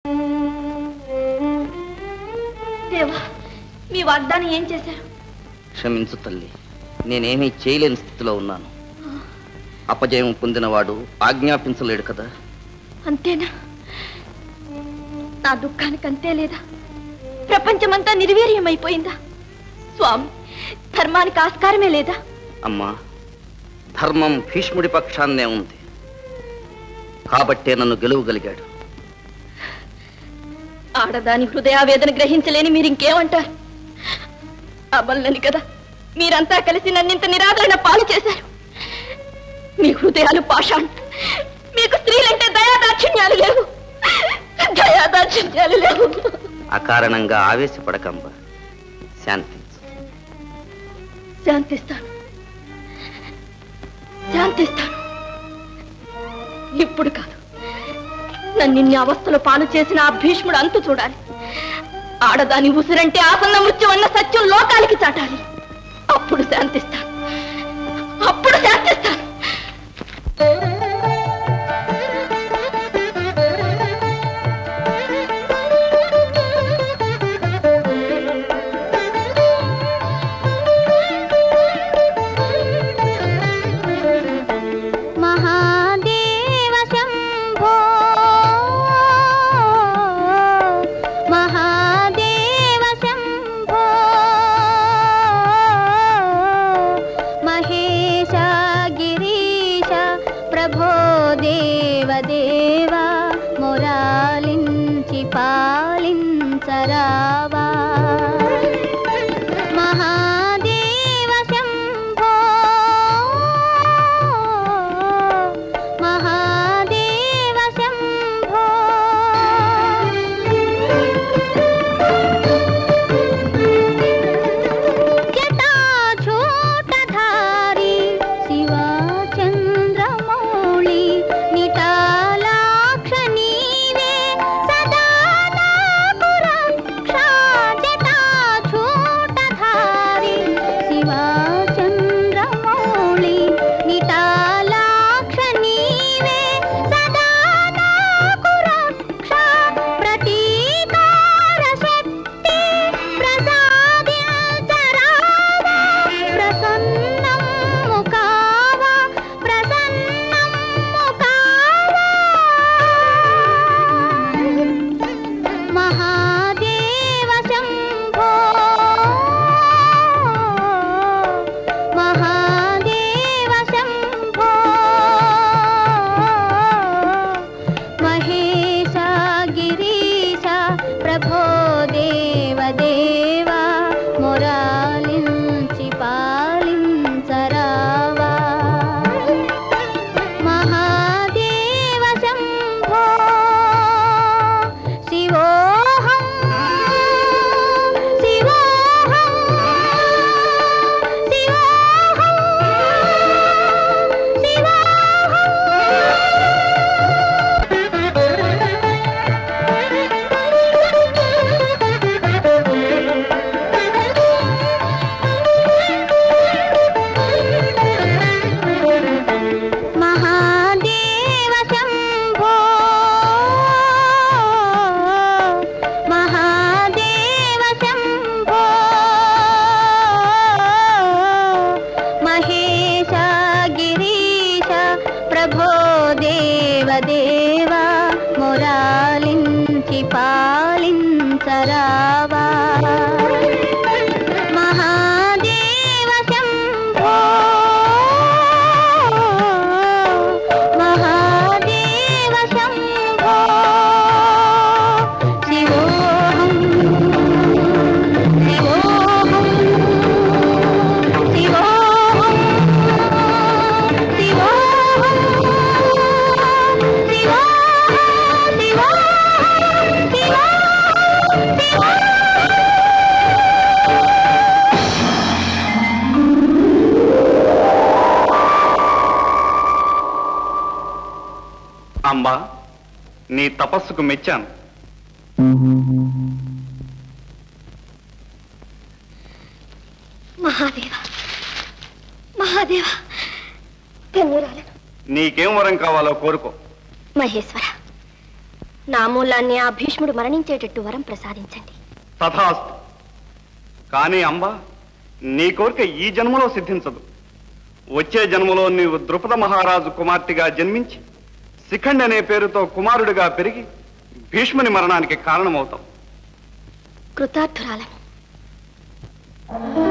దేవా మీ వాగ్దానం ఏం చేశారు క్షమించు తల్లి నేనేమీ చేయలేని స్థితిలో ఉన్నాను అపజయం పొందినవాడు ఆజ్ఞాపించలేడు కదా అంతేనా నా దుఃఖానికి అంతే లేదా ప్రపంచమంతా నిర్వీర్యమైపోయిందా స్వామి ధర్మానికి ఆస్కారమే లేదా అమ్మా ధర్మం భీష్ముడి పక్షాన్నే ఉంది కాబట్టే నన్ను గెలువగలిగాడు ఆడదాని హృదయావేదన గ్రహించలేని మీరు ఇంకేమంటారు అబల్లని కదా మీరంతా కలిసి నన్నింత నిరాదరణ పాలు చేశారు మీ హృదయాలు పాషాణ్ మీకు స్త్రీలంటే దయాదాక్షిణ్యాలు లేవు దయాదాక్షిణ్యాలు లేవు అకారణంగా ఆవేశపడకంబ శాంతించు శాంతిస్తాను శాంతిస్తాను ఇప్పుడు కాదు నన్ను ఇన్ని అవస్థలు పాలు చేసిన ఆ భీష్ముడు అంతు చూడాలి ఆడదాని ఉసిరంటే ఆసన్న మృత్యు అన్న సత్యం లోకానికి చాటాలి అప్పుడు శాంతిస్తాను అప్పుడు శాంతిస్తాను మహాదేవ శంభో మహాదేవ శంభో మహేశ గిరీశ ప్రభో దేవ దేవ మొరాలించి పాలించరావా మహాదేవ శంభో మహాదేవ శంభో జటాఛూటధారి శివా చంద్రమౌళి నిటాలాక్ష నీవే సదా నాకు రక్షా జటాఛూటధారి శివా చంద్రమౌళి నిటాలాక్ష నీవే సదా నాకు రక్షా ప్రతీకార శక్తి ప్రసాదించరావా ప్రసన్నము కావా ప్రసన్నము కావా మహాదేవ శంభో మహాదేవ శంభో మహేశ గిరీశ ప్రభో దేవ దేవ మొరాలించి పాలించరావా మహాదేవ శంభో శివోహం శివోహం శివోహం మహాదేవ శంభో మహాదేవ శంభో మహేశ గిరీశ ప్రభో దేవ దేవ మొరాలించి పాలించరావా మహాదేవ శంభో మహాదేవ శంభో శివోహం శివోహం శివోహం శివోహం శివోహం అంబా నీ తపస్సుకు మెచ్చాను మహాదేవ మహాదేవ ధన్యురాలను నీకేం వరం కావాలో కోరుకో మహేశ్వర నా మూలాన్ని ఆ భీష్ముడు మరణించేటట్టు వరం ప్రసాదించండి తథాస్తు కానీ అంబ నీ కోరిక ఈ జన్మలో సిద్ధించదు వచ్చే జన్మలో నీవు ద్రుపద మహారాజు కుమార్తెగా జన్మించి శిఖండి అనే పేరుతో కుమారుడిగా పెరిగి భీష్ముని మరణానికి కారణమవుతావు కృతార్థురాలను